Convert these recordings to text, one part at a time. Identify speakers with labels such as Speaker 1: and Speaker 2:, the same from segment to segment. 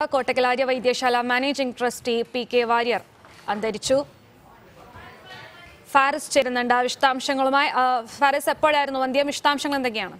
Speaker 1: Kottakkal Arya Vaidyasala managing trustee P K Warrier അന്തരിച്ചു ഫാരിസ് ചേരുന്നുണ്ട് വിശദാംശങ്ങളുമായി ആ, ഫാരിസ് എപ്പോഴായിരുന്നു അന്ത്യം വിശദാംശങ്ങൾ എന്തൊക്കെയാണ്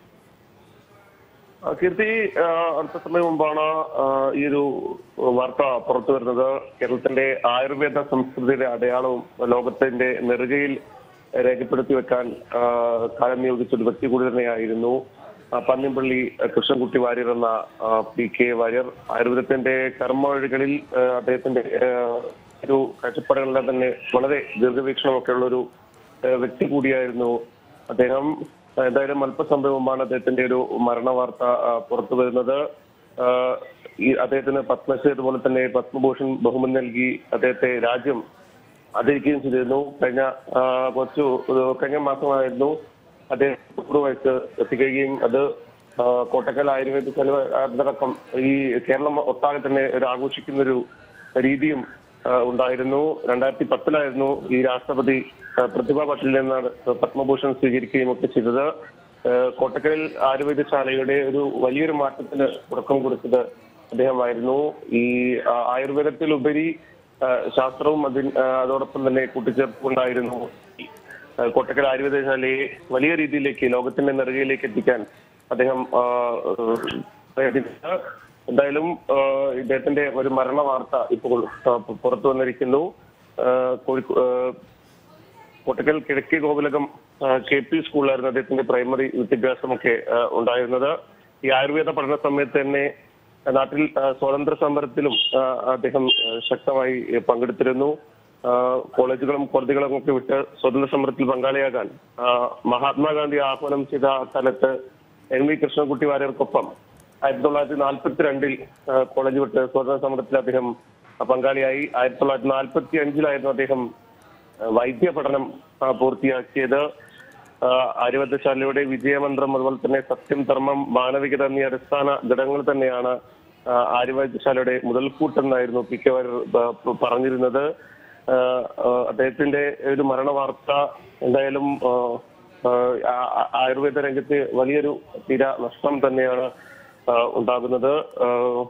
Speaker 2: ആ, കീർത്തി ആ, അല്പസമയം മുമ്പാണ് ആ, ഈ ഒരു വാർത്ത പുറത്തു വരുന്നത് കേരളത്തിന്റെ ആയുർവേദ സംസ്കൃതിയുടെ അടയാളവും ലോകത്തിന്റെ നെറുകയിൽ രേഖപ്പെടുത്തി വെക്കാൻ ആ, കാലം നിയോഗിച്ച ഒരു വ്യക്തി കൂടി തന്നെയായിരുന്നു ആ, പന്നിപ്പള്ളി കൃഷ്ണൻകുട്ടി വാര്യർ എന്ന ആ, പി കെ വാര്യർ ആയുർവേദത്തിന്റെ കർമ്മവഴികളിൽ ആ, അദ്ദേഹത്തിന്റെ ആ, ഒരു കാഴ്ചപ്പാടുകളെല്ലാം തന്നെ വളരെ ദീർഘവീക്ഷണമൊക്കെ ഉള്ള ഒരു ആ, വ്യക്തി കൂടിയായിരുന്നു അദ്ദേഹം എന്തായാലും അല്പസമയം മുമ്പാണ് അദ്ദേഹത്തിന്റെ ഒരു മരണ വാർത്ത ആ, പുറത്തു വരുന്നത് ആ, ഈ അദ്ദേഹത്തിന് പത്മശ്രീ അതുപോലെ തന്നെ പത്മഭൂഷൺ ബഹുമതി നൽകി അദ്ദേഹത്തെ രാജ്യം ആദരിക്കുകയും ചെയ്തിരുന്നു കഴിഞ്ഞ ആ, കുറച്ചു ഒരു കഴിഞ്ഞ മാസമായിരുന്നു അദ്ദേഹം തൊണ്ണൂറ് വയസ്സ് എത്തിക്കുകയും അത് ആ, കോട്ടക്കൽ ആയുർവേദ ചെലവടക്കം ഈ കേരളം ഒട്ടാകെ തന്നെ ഒരു ആഘോഷിക്കുന്ന ഒരു രീതിയും ആ, ഉണ്ടായിരുന്നു രണ്ടായിരത്തി പത്തിലായിരുന്നു ഈ രാഷ്ട്രപതി ആ, പ്രതിഭ പട്ടേലിൽ നിന്നാണ് പത്മഭൂഷൺ സ്വീകരിക്കുകയും ഒക്കെ ചെയ്തത് ആ, കോട്ടക്കൽ ആയുർവേദശാലയുടെ ഒരു വലിയൊരു മാറ്റത്തിന് തുടക്കം കുറിച്ചത് അദ്ദേഹമായിരുന്നു ഈ ആ, ആയുർവേദത്തിലുപരി ആ, ശാസ്ത്രവും അതിന് ആ, അതോടൊപ്പം തന്നെ കൂട്ടിച്ചേർത്തുകൊണ്ടായിരുന്നു ഈ, ആ, കോട്ടക്കൽ ആയുർവേദശാലയെ വലിയ രീതിയിലേക്ക് ലോകത്തിന്റെ നെറുകയിലേക്ക് എത്തിക്കാൻ അദ്ദേഹം ആ, പ്രയത്നിച്ചത് എന്തായാലും ആ, ഇദ്ദേഹത്തിന്റെ ഒരു മരണ വാർത്ത ഇപ്പോൾ ആ, പുറത്തു വന്നിരിക്കുന്നു ആ, കോഴിക്കോ ആ, കോട്ടക്കൽ കിഴക്കേ ഗോകുലകം കെ പി സ്കൂളിലായിരുന്നു അദ്ദേഹത്തിന്റെ പ്രൈമറി വിദ്യാഭ്യാസമൊക്കെ ആ, ഉണ്ടായിരുന്നത് ഈ ആയുർവേദ പഠന സമയത്ത് തന്നെ നാട്ടിൽ ആ, സ്വാതന്ത്ര്യ സമരത്തിലും ആ, അദ്ദേഹം ആ, ശക്തമായി പങ്കെടുത്തിരുന്നു ആ, കോളേജുകളും കോടതികളും ഒക്കെ വിട്ട് സ്വാതന്ത്ര്യ സമരത്തിൽ പങ്കാളിയാകാൻ ആ, മഹാത്മാഗാന്ധി ആഹ്വാനം ചെയ്ത ആ കാലത്ത് എൻ വി കൃഷ്ണൻകുട്ടി വാര്യർക്കൊപ്പം ആയിരത്തി തൊള്ളായിരത്തി നാൽപ്പത്തിരണ്ടിൽ കോളേജ് വിട്ട് സ്വാതന്ത്ര്യ സമരത്തിൽ അദ്ദേഹം പങ്കാളിയായി ആയിരത്തി തൊള്ളായിരത്തി നാൽപ്പത്തി അഞ്ചിലായിരുന്നു അദ്ദേഹം വൈദ്യ പഠനം ആ, പൂർത്തിയാക്കിയത് ആ, ആര്യവൈദ്യശാലയുടെ വിജയമന്ത്രം അതുപോലെ തന്നെ സത്യം ധർമ്മം മാനവികത എന്നീ അടിസ്ഥാന ഘടകങ്ങൾ തന്നെയാണ് ആ, ആര്യവൈദ്യശാലയുടെ മുതൽക്കൂട്ടെന്നായിരുന്നു പി കെ വാര്യർ ആ, പറഞ്ഞിരുന്നത് ആ, ആ, അദ്ദേഹത്തിന്റെ ഒരു മരണ വാർത്ത എന്തായാലും ആ, ആ, ആ- ആയുർവേദ രംഗത്ത് വലിയൊരു തീര നഷ്ടം തന്നെയാണ് ആ, ഉണ്ടാകുന്നത് ആ,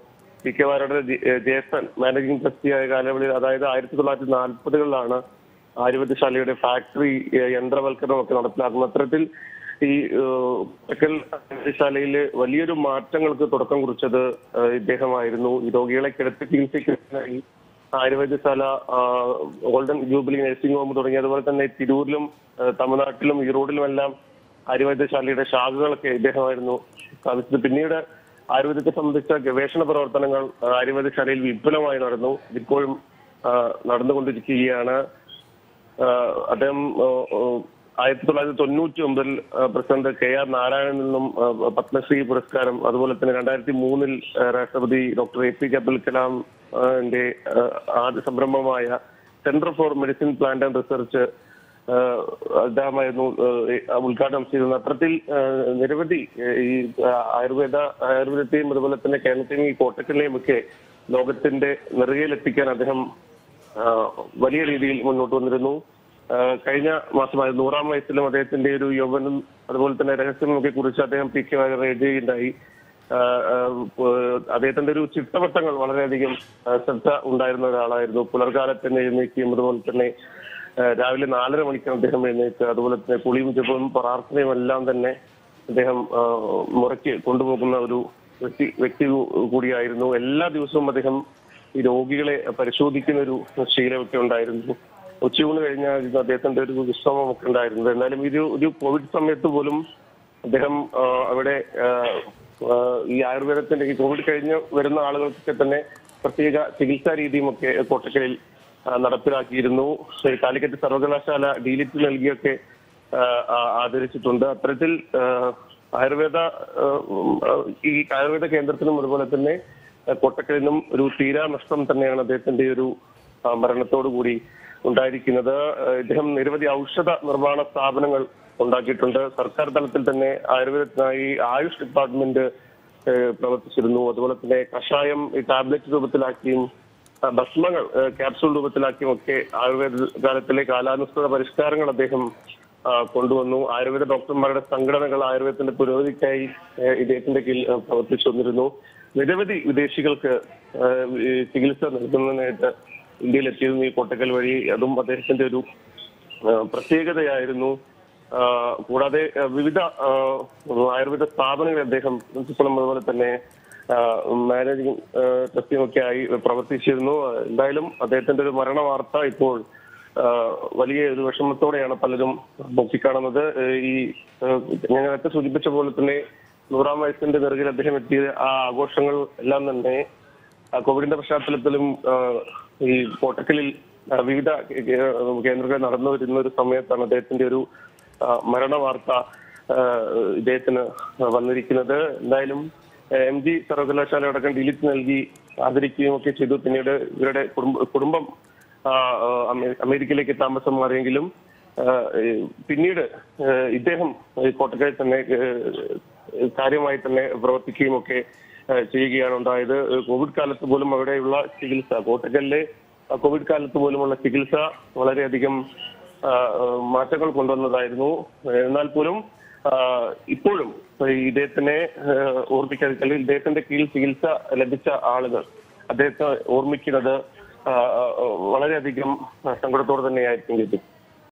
Speaker 2: പി കെ വാര്യരുടെ ജെ- ജ്യേഷ്ഠൻ മാനേജിംഗ് ട്രസ്റ്റിയായ കാലയളവിൽ അതായത് ആയിരത്തി തൊള്ളായിരത്തി നാൽപ്പതുകളിലാണ് ആയുർവേദശാലയുടെ ഫാക്ടറി ഏഹ്, യന്ത്രവൽക്കരണം ഒക്കെ നടപ്പിലാക്കുന്നത് അത്തരത്തിൽ ഈ ഏഹ്, കോട്ടക്കൽ ആയുർവേദശാലയിൽ വലിയൊരു മാറ്റങ്ങൾക്ക് തുടക്കം കുറിച്ചത് ഏഹ്, ഇദ്ദേഹമായിരുന്നു ഈ രോഗികളെ കിടത്തി ചികിത്സിക്കുന്നതിനായി ആയുർവേദശാല ആ, ഗോൾഡൻ ജൂബിലി നഴ്സിംഗ് ഹോം തുടങ്ങി അതുപോലെ തന്നെ തിരൂരിലും ഏഹ്, തമിഴ്നാട്ടിലും ഈറോഡിലുമെല്ലാം ആയുർവേദശാലയുടെ ശാഖകളൊക്കെ ഇദ്ദേഹമായിരുന്നു സ്ഥാപിച്ചത് പിന്നീട് ആയുർവേദത്തെ സംബന്ധിച്ച ഗവേഷണ പ്രവർത്തനങ്ങൾ ആ, ആയുർവേദശാലയിൽ വിപുലമായി നടന്നു ഇതിപ്പോഴും ആ, നടന്നുകൊണ്ടിരിക്കുകയാണ് ആ, അദ്ദേഹം ആ, ആ, ആയിരത്തി തൊള്ളായിരത്തി തൊണ്ണൂറ്റി ഒമ്പതിൽ ആ, പ്രസിഡന്റ് കെ ആർ നാരായണനിൽ നിന്നും ആ, പത്മശ്രീ പുരസ്കാരം അതുപോലെ തന്നെ രണ്ടായിരത്തി മൂന്നിൽ ആ, രാഷ്ട്രപതി doctor A P J Abdul Kalam ആ, ന്റെ ആ, ആദ്യ സംരംഭമായ centre for medicine plant and research ആഹ് അദ്ദേഹമായിരുന്നു ആഹ് ഉദ്ഘാടനം ചെയ്തത് അത്തരത്തിൽ ആഹ് നിരവധി ആഹ് ഈ ആഹ് ആയുർവേദ ആയുർവേദത്തെയും അതുപോലെ തന്നെ കേരളത്തെയും ഈ കോട്ടക്കലിനെയും ഒക്കെ ലോകത്തിന്റെ നെറുകയിലെത്തിക്കാൻ അദ്ദേഹം ആഹ് വലിയ രീതിയിൽ മുന്നോട്ട് വന്നിരുന്നു ആഹ് കഴിഞ്ഞ മാസമായ നൂറാം വയസ്സിലും അദ്ദേഹത്തിന്റെ ഒരു യൗവനം അതുപോലെ തന്നെ രഹസ്യമൊക്കെ കുറിച്ച് അദ്ദേഹം പി കെ വാര്യർ എഴുതുകയുണ്ടായി ആഹ് ആഹ് ഏഹ് അദ്ദേഹത്തിന്റെ ഒരു ചിട്ടവട്ടങ്ങൾ വളരെയധികം ആഹ് ശ്രദ്ധ ഉണ്ടായിരുന്ന ഒരാളായിരുന്നു പുലർകാലത്ത് തന്നെ എഴുന്നേക്കുകയും അതുപോലെ തന്നെ ആഹ് രാവിലെ നാലര മണിക്കാണ് അദ്ദേഹം എഴുന്നേറ്റ് അതുപോലെ തന്നെ കുളിയും ജപവും പ്രാർത്ഥനയും എല്ലാം തന്നെ അദ്ദേഹം ആഹ് മുറയ്ക്ക് കൊണ്ടുപോകുന്ന ഒരു വ്യക്തി വ്യക്തി കൂടിയായിരുന്നു എല്ലാ ദിവസവും അദ്ദേഹം ഈ രോഗികളെ പരിശോധിക്കുന്ന ഒരു ശീലമൊക്കെ ഉണ്ടായിരുന്നു ഉച്ചയൂണ് കഴിഞ്ഞാൽ അദ്ദേഹത്തിന്റെ ഒരു വിശ്രമമൊക്കെ ഉണ്ടായിരുന്നത് എന്നാലും ഇത് ഒരു കോവിഡ് സമയത്ത് പോലും അദ്ദേഹം ആ, അവിടെ ആ, ആ, ഈ ആയുർവേദത്തിന്റെ ഈ കോവിഡ് കഴിഞ്ഞ് വരുന്ന ആളുകൾക്കൊക്കെ തന്നെ പ്രത്യേക ചികിത്സാ രീതിയും ഒക്കെ കോട്ടക്കലിൽ ആ, നടപ്പിലാക്കിയിരുന്നു ശ്രീ കാലിക്കറ്റ് സർവകലാശാല ഡീലിറ്റ് നൽകിയൊക്കെ ആ, ആ, ആദരിച്ചിട്ടുണ്ട് അത്തരത്തിൽ ആ, ആയുർവേദ ആ, ഉം, ആ, ഈ ആയുർവേദ കേന്ദ്രത്തിനും അതുപോലെ തന്നെ ആ, കോട്ടക്കലിനും ഒരു തീരാ നഷ്ടം തന്നെയാണ് അദ്ദേഹത്തിന്റെ ഒരു ആ, മരണത്തോടു കൂടി ഉണ്ടായിരിക്കുന്നത് ആ, ഇദ്ദേഹം നിരവധി ഔഷധ നിർമ്മാണ സ്ഥാപനങ്ങൾ ഉണ്ടാക്കിയിട്ടുണ്ട് സർക്കാർ തലത്തിൽ തന്നെ ആയുർവേദത്തിനായി ആയുഷ് ഡിപ്പാർട്ട്മെന്റ് ഏഹ്, പ്രവർത്തിച്ചിരുന്നു അതുപോലെ തന്നെ കഷായം ഈ ടാബ്ലറ്റ് രൂപത്തിലാക്കിയും ആ, ഭസ്മങ്ങൾ ഏഹ്, ക്യാപ്സൂൾ രൂപത്തിലാക്കിയും ഒക്കെ ആയുർവേദ കാലത്തിലെ കാലാനുസൃത പരിഷ്കാരങ്ങൾ അദ്ദേഹം ആ, കൊണ്ടുവന്നു ആയുർവേദ ഡോക്ടർമാരുടെ സംഘടനകൾ ആയുർവേദത്തിന്റെ പുരോഗതിക്കായി ഏഹ്, ഇദ്ദേഹത്തിന്റെ കീഴിൽ ഏഹ്, പ്രവർത്തിച്ചു വന്നിരുന്നു നിരവധി വിദേശികൾക്ക് ആ, ഈ ചികിത്സ നൽകുന്നതിനായിട്ട് ഇന്ത്യയിൽ എത്തിയിരുന്നു ഈ കോട്ടക്കൽ വഴി അതും അദ്ദേഹത്തിന്റെ ഒരു ആ, പ്രത്യേകതയായിരുന്നു ആ, കൂടാതെ ആ, വിവിധ ആ, ആയുർവേദ സ്ഥാപനങ്ങളിൽ അദ്ദേഹം പ്രിൻസിപ്പളും അതുപോലെ തന്നെ ആ, മാനേജിംഗ് ആ, ട്രസ്റ്റിയും ഒക്കെ ആയി പ്രവർത്തിച്ചിരുന്നു എന്തായാലും അദ്ദേഹത്തിന്റെ ഒരു മരണ വാർത്ത ഇപ്പോൾ ആ, വലിയ ഒരു വിഷമത്തോടെയാണ് പലരും നോക്കിക്കാണുന്നത് ഏ, ഈ ആ, ഞാൻ നേരത്തെ സൂചിപ്പിച്ച പോലെ തന്നെ നൂറാം വയസ്സിന്റെ നിറകിൽ അദ്ദേഹം എത്തിയ ആ ആഘോഷങ്ങൾ എല്ലാം തന്നെ ആ, കോവിഡിന്റെ പശ്ചാത്തലത്തിലും ആ, ഈ കോട്ടക്കലിൽ ആ, വിവിധ കേ- കേ- കേന്ദ്രങ്ങളിൽ നടന്നു വരുന്ന ഒരു സമയത്താണ് അദ്ദേഹത്തിന്റെ ഒരു ആ, മരണ വാർത്ത ആ, ഇദ്ദേഹത്തിന് വന്നിരിക്കുന്നത് എന്തായാലും എം ജി സർവകലാശാല അടക്കം ഡിലീറ്റ് നൽകി ആദരിക്കുകയും ഒക്കെ ചെയ്തു പിന്നീട് ഇവരുടെ കുടുംബ കുടുംബം ആ, ആ, അമേ- അമേരിക്കയിലേക്ക് താമസം മാറിയെങ്കിലും ആ, ഈ പിന്നീട് ആ, ഇദ്ദേഹം ഈ കോട്ടക്കലിൽ തന്നെ ആ, കാര്യമായി തന്നെ പ്രവർത്തിക്കുകയും ഒക്കെ ആ, ചെയ്യുകയാണ് ഉണ്ടായത് കോവിഡ് കാലത്ത് പോലും അവിടെയുള്ള ചികിത്സ കോട്ടക്കലിലെ ആ, കോവിഡ് കാലത്ത് പോലുമുള്ള ചികിത്സ വളരെയധികം ആ, ആ, മാറ്റങ്ങൾ കൊണ്ടുവന്നതായിരുന്നു എന്നാൽ പോലും ആ, ഇപ്പോഴും ഈ ഇദ്ദേഹത്തിനെ ആ, ഓർമ്മിക്കാൻ അല്ലെങ്കിൽ ഇദ്ദേഹത്തിന്റെ കീഴിൽ ചികിത്സ ലഭിച്ച ആളുകൾ അദ്ദേഹത്തെ ഓർമ്മിക്കുന്നത് ആ, ആ, വളരെയധികം സങ്കടത്തോടെ തന്നെയായിരിക്കും ലഭിക്കും